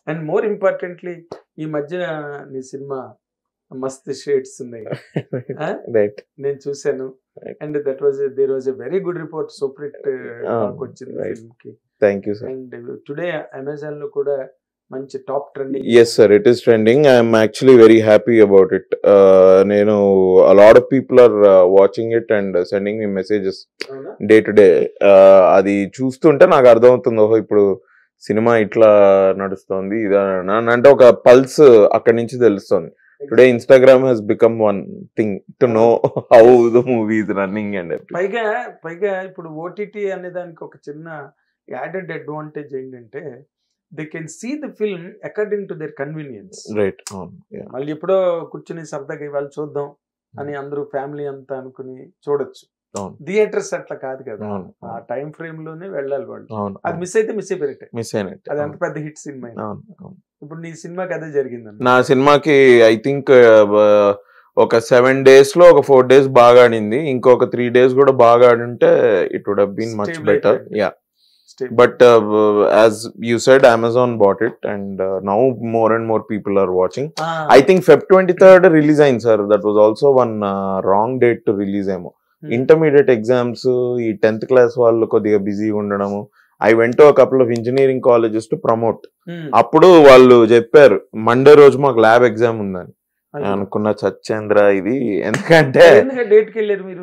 And more importantly ఈ మధ్య నీ సినిమా మస్త్ షేడ్స్ ఉన్నాయి ఆ? రైట్ నేను చూశాను Right. And that was there was a very good report super hit Ah, వచ్చింది right. ఫిల్మ్ కి thank you sir and today Amazon లో కూడా మంచి top trending yes sir it is trending I'm actually very happy about it నేను lot of people are watching it and sending me messages day to day అది చూస్తుంటే నాకు అర్థమవుతుంది ఓహో ఇప్పుడు సినిమా ఇట్లా నడుస్తోంది ఇదా అని అంటే ఒక పల్స్ అక్కడి నుంచి తెలుస్తుంది today Instagram has become one thing to know how the movie is running and పైగా పైగా ఇప్పుడు ఓటీటీ అనే దానికి ఒక చిన్న యాడెడ్ అడ్వాంటేజ్ ఏంటంటే they can see the film according to their convenience right అవును yeah. మళ్ళీ ఎప్పుడో కూర్చుని సరదాగా ఇవాళ చూద్దాం అని అందరూ ఫ్యామిలీ అంతా అనుకుని చూడొచ్చు అవును. థియేటర్స్ అట్లా కాదు కదా అవును ఆ టైం ఫ్రేమ్ లోనే వెళ్ళాలి వాళ్ళు అవును అది మిస్ అయితే మిస్ అయిపోయినట్టే మిస్ అయినట్టు అది అంత పెద్ద హిట్ సినిమా అయింది. అవును అవును ఇప్పుడు నీ సినిమాకి అదే జరిగిందండి నా సినిమాకి ఐ థింక్ ఒక సెవెన్ డేస్ లో ఒక ఫోర్ డేస్ బాగా ఆడింది ఇంకొక త్రీ డేస్ కూడా బాగా ఆడుంటే it would been much Stable better అయిపోయింది. Yeah Stable. But as you said Amazon bought it and now more and more people are watching ah, I think Feb twenty third release అయింది sir that was also one wrong date to release ఏమో Hmm. Intermediate exams ఈ tenth class వాళ్ళు కొద్దిగా బిజీగా ఉండడము I went couple of engineering colleges to promote um, అప్పుడు వాళ్ళు చెప్పారు మండే రోజు మాకు ల్యాబ్ ఎగ్జామ్ ఉందని అయ్యో. నేను అనుకున్న చచ్చేంద్ర ఇది ఎందుకంటే ఎందుకు డేట్ కి వెళ్ళారు మీరు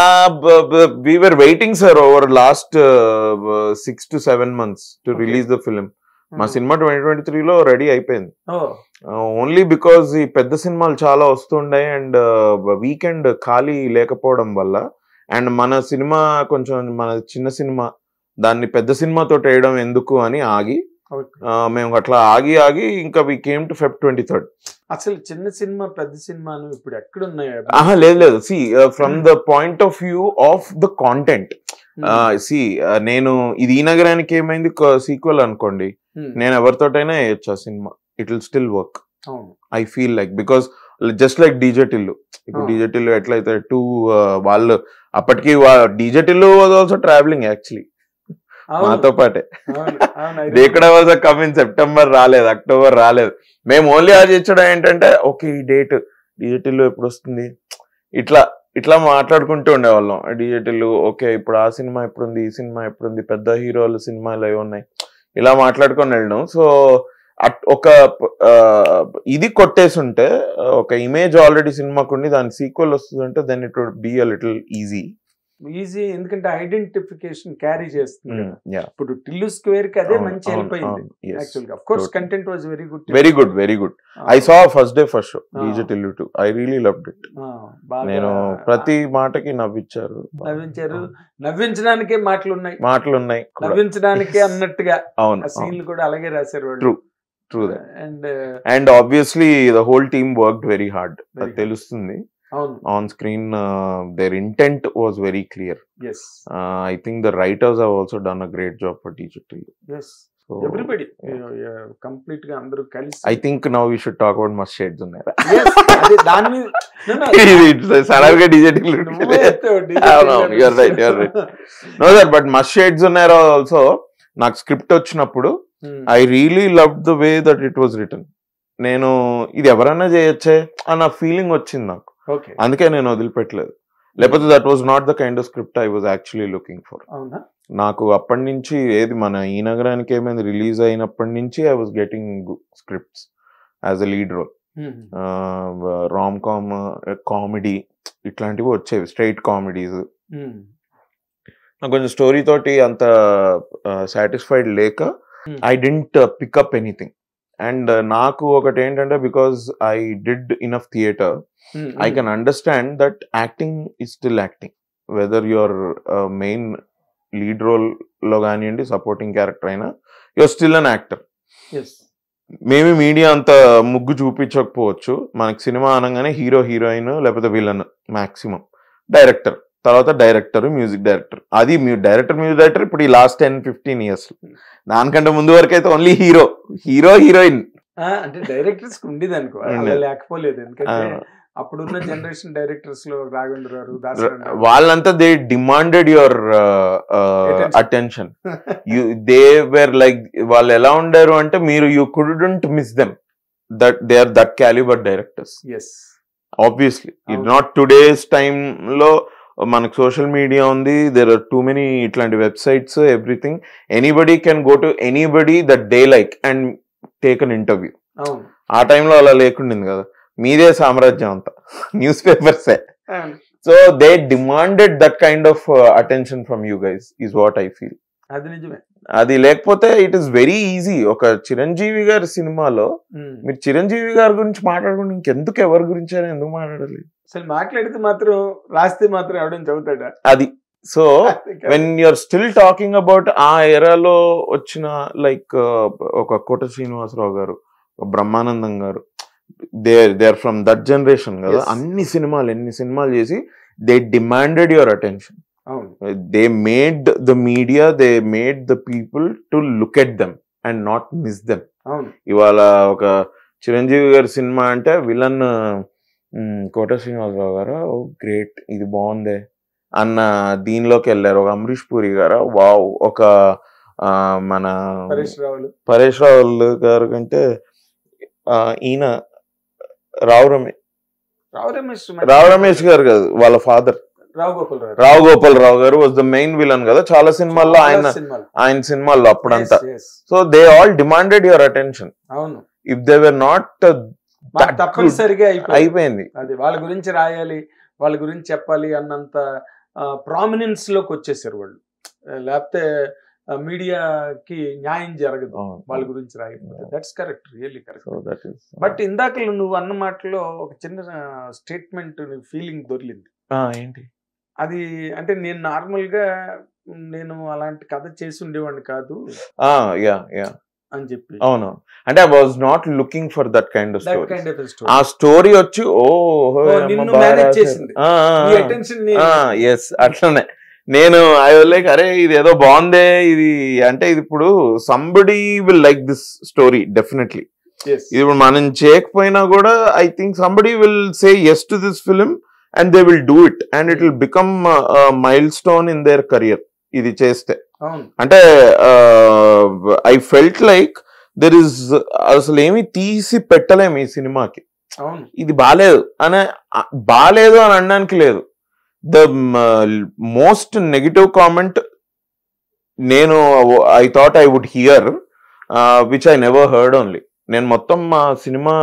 we were waiting sir over last six to seven months to Okay. Release the film మా ఉమ్. సినిమా ట్వంటీ ట్వంటీ త్రీలో రెడీ అయిపోయింది ఓ, ఓన్లీ బికాజ్ ఈ పెద్ద సినిమాలు చాలా వస్తుండే అండ్ వీకెండ్ ఖాళీ లేకపోవడం వల్ల అండ్ మన సినిమా కొంచెం మన చిన్న సినిమా దాన్ని పెద్ద సినిమాతో వేయడం ఎందుకు అని ఆగి ఓకే. ఆ, మేము అట్లా ఆగి ఆగి ఇంకా we came to Feb twenty third అసలు చిన్న సినిమా పెద్ద సినిమాను ఇప్పుడు ఎక్కడున్నాయి ఆహా లేదు లేదు see from the point of view of the content see నేను ఇది ఈ నగరానికి ఏమైంది సీక్వెల్ అనుకోండి ఉమ్, నేను ఎవరితోటైనా వేయచ్చు ఆ సినిమా ఇట్ విల్ స్టిల్ వర్క్ అవును I feel like because just like DJ Tillu ఇప్పుడు Ah. డీజే టిల్లు ఎట్లయితే టూ వాళ్ళు అప్పటికి DJ Tillu was also travelling actually అవును, మాతో పాటే అవును, అవును, I ఇది ఎక్కడ వాజ్ కమ్ ఇన్ సెప్టెంబర్ రాలేదు అక్టోబర్ రాలేదు మేము ఓన్లీ ఆలోచించడం ఏంటంటే ఓకే ఈ డేట్ డీజే టిల్లు ఎప్పుడు వస్తుంది ఇట్లా ఇట్లా మాట్లాడుకుంటూ ఉండేవాళ్ళం డీజే టిల్లు ఓకే ఇప్పుడు ఆ సినిమా ఎప్పుడుంది ఈ సినిమా ఎప్పుడుంది పెద్ద హీరోల సినిమాలు అవి ఉన్నాయి ఇలా మాట్లాడుకొని వెళ్ళడం సో అట్- ఒక ఆ, ఇది కొట్టేసి ఉంటే ఒక ఇమేజ్ ఆల్రెడీ సినిమాకు ఉండి దాని సీక్వెల్ వస్తుందంటే then it would be a little easy easy ఎందుకంటే ఐడెంటిఫికేషన్ క్యారీ చేస్తుంది కదా. యా ఇప్పుడు టిల్లు స్క్వేర్ కి అదే మంచి వెళ్ళిపోయింది యాక్చువల్ గా of course Totally. Content was very good very good very good I saw first day first show DJ Tillu two I really loved it నేను ప్రతి మాటకి నవ్విచ్చారు నవ్వించారు నవ్వించడానికే మాటలు ఉన్నాయి మాటలు ఉన్నాయి కూడా. నవ్వించడానికే అన్నట్టుగా అవును ఆ సీన్లు కూడా అలాగే రాశారు వాళ్ళు True. True that and and obviously the whole team worked very hard Very అది తెలుస్తుంది అవును on screen there intent was very clear yes I think the writers have also done a great job for digital yes everybody complete గా అందరూ కలిసి I think now we should talk about Mast Shades ఉన్నాయి Yes, అదే దాని మీద No, no, sudden గా digital నువ్వే ఎత్తావు, DJ అవునవును, you're right, you're right. No sir but Mast Shades ఉన్నారో ఆల్సో నాకు స్క్రిప్ట్ వచ్చినప్పుడు Hmm. I really love the way that it was written నేను ఇది ఎవరైనా చేయొచ్చే అన్న ఫీలింగ్ వచ్చింది నాకు Okay. అందుకే నేను వదిలిపెట్టలేదు లేకపోతే that was not the kind of script I was actually looking for అవునా నాకు అప్పటి నుంచి ఏది మన ఈ నగరానికి ఏమైంది రిలీజ్ అయినప్పటి నుంచి I was getting scripts as a lead role Hmm. Rom com comedy ఇట్లాంటివి వచ్చేవి స్ట్రైట్ కామెడీస్ Hmm. నాకు కొంచెం స్టోరీ తోటి అంత సాటిస్ఫైడ్ లేక Hmm. I didn't pick up anything and నాకు ఒకటి ఏంటంటే because I did enough theatre Hmm. I can understand that acting is still acting whether your main lead role లో కానివ్వండి సపోర్టింగ్ క్యారెక్టర్ అయినా your still an actor Yes. Maybe media అంత ముగ్గు చూపించకపోవచ్చు మనకి సినిమా అనగానే హీరో హీరోయిన్ లేకపోతే villain maximum director తర్వాత డైరెక్టర్ మ్యూజిక్ డైరెక్టర్ అది మీ డైరెక్టర్ మ్యూజిక్ డైరెక్టర్ ఇప్పుడు ఈ లాస్ట్ టెన్ ఫిఫ్టీన్ ఇయర్స్ దానికంటే ముందు వరకు అయితే ఓన్లీ హీరో హీరో హీరోయిన్ ఆ, అంటే డైరెక్టర్స్ ఉండేది అనుకో అలా ఉండేది. లేకపోలేదు ఎందుకంటే అప్పుడున్న జనరేషన్ డైరెక్టర్స్ లో రాఘవేంద్ర గారు దాసరి వాళ్ళంతా they demanded your Attention. Attention you they were like వాళ్ళు ఎలా ఉండారు అంటే మీరు you couldn't miss them that they are that calibre directors yes obviously అవును. నాట్ టుడేస్ లో మనకు సోషల్ మీడియా ఉంది దేర్ ఆర్ టూ మెనీ ఇట్లాంటి websites everything anybody can go to anybody that day like and take an interview అవును ఆ టైంలో అలా లేకుండింది కదా మీదే సామ్రాజ్యం అంతా న్యూస్ పేపర్సే అవును. So they demanded that kind of attention from you guys is what I feel అది నిజమే అది లేకపోతే ఇట్ ఈస్ వెరీ ఈజీ ఒక చిరంజీవి గారి సినిమాలో ఉమ్. మీరు చిరంజీవి గారి గురించి మాట్లాడుకుంటే ఇంకెందుకు ఎవరి గురించి అయినా ఎందుకు మాట్లాడాలి అసలు మాట్లాడితే మాత్రం రాస్తే మాత్రం ఎవడైనా చదువుతాడా అది so when you're still talking about ఆ ఎరాలో వచ్చిన లైక్ ఒక కోట శ్రీనివాసరావు గారు ఒక Brahmanandam garu they they are from that generation కదా Yes. అన్ని సినిమాలు ఎన్ని సినిమాలు చేసి దే డిమాండెడ్ యువర్ అటెన్షన్ అవును they made the media they made the people to look at them and not miss them అవును ఇవాళ ఒక చిరంజీవి గారి సినిమా అంటే విలన్ కోట శ్రీనివాసరావు గారు ఓ గ్రేట్ ఇది బాగుందే అన్న దీనిలోకి వెళ్ళారు ఒక అమరీష్ పూరి గారు వావ్ ఒక ఆ, మన పరేష్ రావులు పరేష్ రావులు గారు కంటే ఆ, ఈయన రావు రమేష్ రావు రమేష్ రావు రమేష్ గారు కాదు వాళ్ళ father Rao Gopal Rao Rao Gopal Rao garu was the main villain కదా చాలా సినిమాల్లో ఆయన సినిమాలు ఆయన సినిమాల్లో అప్పుడంతా Yes, yes. So they all demanded your attention అవును ఇఫ్ దే వర్ నాట్ మాకు That తప్పనిసరిగా అయిపోయింది అయిపోయింది అది వాళ్ళ గురించి రాయాలి వాళ్ళ గురించి చెప్పాలి అన్నంత ప్రామినెన్స్ లోకి వచ్చేసారు వాళ్ళు ఆ, లేకపోతే మీడియాకి న్యాయం జరగదు వాళ్ళ గురించి రాయకపోతే that's correct really correct so that is but ఇందాక నువ్వు అన్న మాటలో ఒక చిన్న స్టేట్మెంట్ ఫీలింగ్ దొరికింది ఏంటి అది అంటే నేను నార్మల్ గా నేను అలాంటి కథ చేసి ఉండేవాడిని కాదు యా యా అని చెప్పి అవును అంటే I was not looking for that kind of that story kind of a story story వచ్చి ఓ నిన్ను manage చేసింది. ఈ అటెన్షన్ ఎస్ అట్లనే నేను ఐ లైక్ అరే ఇది ఏదో బాగుందే ఇది అంటే ఇది ఇప్పుడు somebody will like this story definitely ఇది ఇప్పుడు మనం చేయకపోయినా కూడా I think somebody will say yes to this film and they will do it and it will become milestone in their career ఇది చేస్తే అవును అంటే I felt like there is అసలు ఏమి తీసి పెట్టలేము ఈ సినిమాకి అవును ఇది బాలేదు అనే ఆ, బాలేదు అని అనడానికి లేదు ద మోస్ట్ నెగిటివ్ కామెంట్ నేను I thought I would hear which I never heard only నేను మొత్తం మా సినిమా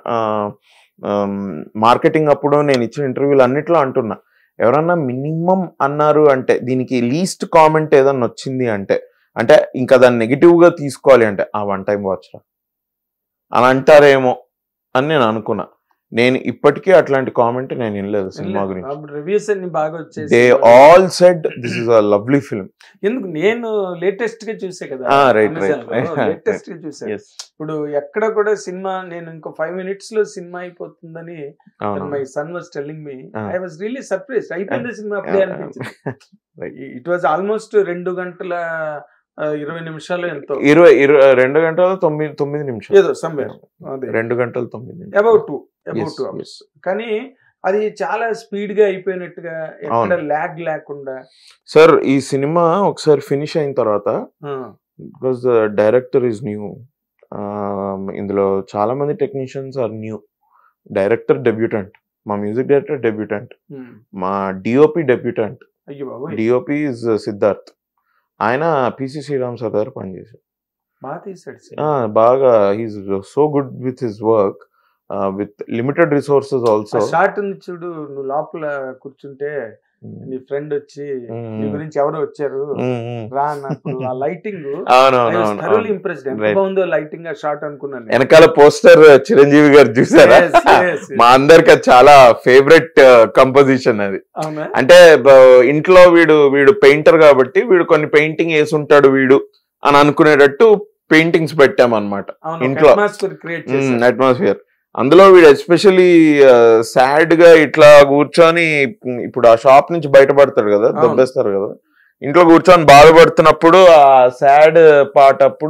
మార్కెటింగ్ అప్పుడు నేను ఇచ్చిన ఇంటర్వ్యూలు అన్నిట్లో అంటున్నా ఎవరన్నా మినిమం అన్నారు అంటే దీనికి లీస్ట్ కామెంట్ ఏదన్నా వచ్చింది అంటే అంటే ఇంకా దాన్ని నెగిటివ్ గా తీసుకోవాలి అంటే ఆ వన్ టైం వాచ్ రా అని అంటారేమో అని నేను అనుకున్నా నేను ఇప్పటికీ అట్లాంటి కామెంట్ నేను వినలేదు సినిమా గురించి రివ్యూస్ అన్ని బాగా దే వచ్చేసి all said this is a lovely film ఎందుకు నేను లేటెస్ట్ గా చూసే కదా Ah, right, right, right. Latest గా చూసా ఎస్ ఇప్పుడు ఎక్కడ కూడా సినిమా నేను ఇంకో ఫైవ్ మినిట్స్ లో సినిమా అయిపోతుందని my son was telling me Ah. I was really surprise అయిపోయింది సినిమా అప్పుడే అనిపించింది ఇట్ వాజ్ ఆల్మోస్ట్ రెండు గంటల ఆ, ఇరవై నిమిషాలు ఎంతో ఇరవై ఇరవై రెండు గంటల తొమ్మిది తొమ్మిది నిమిషాలు ఏదో సమ్వేర్ అదే రెండు గంటల తొమ్మిది నిమిషాలు about two about Yes, two yes. Hours కానీ అది చాలా స్పీడ్ గా అయిపోయినట్టుగా ఎక్కడ అవును. ల్యాగ్ లేకుండా సార్ ఈ సినిమా ఒకసారి ఫినిష్ అయిన తర్వాత ah, because the director is new ఇందులో చాలా మంది technicians are new director debutante మా మ్యూజిక్ డైరెక్టర్ డెబ్యూటెంట్ ఉమ్, మా డిఓపి డెబ్యూటెంట్ అయ్యో బాబోయ్ డిఓపి ఇస్ సిద్ధార్థ్ ఆయన పిసి శ్రీరామ్ సార్ దగ్గర పనిచేశారు బాగా తీసాడు ఆ, సినిమా. బాగా he's so good with his work with limited resources uh also short ఉంది చూడు నువ్వు లోపల కూర్చుంటే నీ ఫ్రెండ్ వచ్చి నీ గురించి ఎవరో వచ్చారు రా అన్నప్పుడు ఆ లైటింగ్ అవునవును ఇంప్రెస్డ్ ఎంత Right. బాగుందో లైటింగ్ ఆ షార్ట్ అనుకున్నాను నేను. వెనకాల పోస్టర్ చిరంజీవి గారు చూసారా Yes, yes, yes. మా అందరికి అది చాలా ఫేవరెట్ కంపోజిషన్ అది అవునా అంటే బ- ఇంట్లో వీడు వీడు పెయింటర్ కాబట్టి వీడు కొన్ని పెయింటింగ్ వేసి ఉంటాడు వీడు అని అనుకునేటట్టు పెయింటింగ్స్ పెట్టామన్నమాట అవును ఇంట్లో. అట్మాస్ఫియర్ క్రియేట్ చేశారు అట్మాస్ఫియర్ అందులో వీడు ఎస్పెషలీ సాడ్ గా ఇట్లా కూర్చొని ఇప్పుడు ఆ షాప్ నుంచి బయటపడతాడు కదా అవును. దొబ్బేస్తారు కదా ఇంట్లో కూర్చొని బాధపడుతున్నప్పుడు ఆ సాడ్ పాట అప్పుడు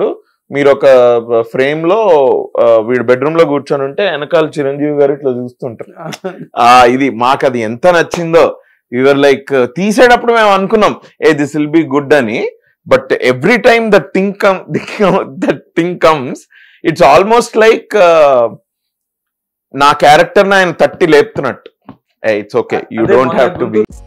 మీరు ఒక ఫ్రేమ్ లో ఆ, వీడు బెడ్రూమ్ లో కూర్చొని ఉంటే వెనకాల చిరంజీవి గారు ఇట్లా చూస్తుంటారు ఆ ఇది మాకు అది ఎంత నచ్చిందో యువర్ లైక్ తీసేటప్పుడు మేము అనుకున్నాం ఏ దిస్ విల్ బి గుడ్ అని but every time the think come the thing comes it's almost like నా క్యారెక్టర్ ఆయన తట్టి లేపుతున్నట్టు ఇట్స్ ఓకే యూ అదే డోంట్ మొన్న హ్యావ్ టు బి గుంటూరు